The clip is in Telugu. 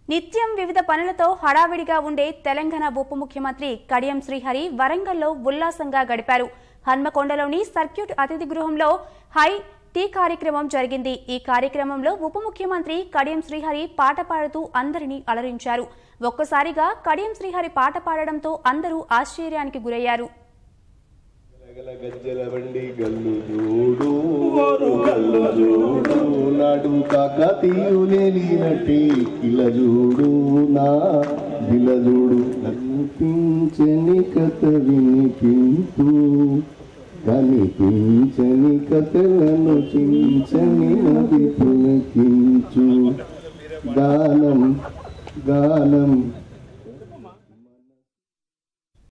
నిత్యం వివిధ పనులతో హడావిడిగా ఉండే తెలంగాణ ఉప ముఖ్యమంత్రి కడియం శ్రీహరి వరంగల్లో ఉల్లాసంగా గడిపారు హన్మకొండలోని సర్క్యూట్ అతిథి గృహంలో హై టీ కార్యక్రమం జరిగింది ఈ కార్యక్రమంలో ఉప ముఖ్యమంత్రి కడియం శ్రీహరి పాట పాడుతూ అందరినీ అలరించారు ఒక్కసారిగా కడియం శ్రీహరి పాట పాడడంతో అందరూ ఆశ్చర్యానికి గురయ్యారు గల గజ్జల బండి గల్లు జోడు ఓరు గల్లు జోడు నాడు కాకతీయులేని నటి కిల జోడు నా దిల జోడు కనిపించని కథ వినిపించు కనిపించని కథలను చించని నది పులకించు గానం గానం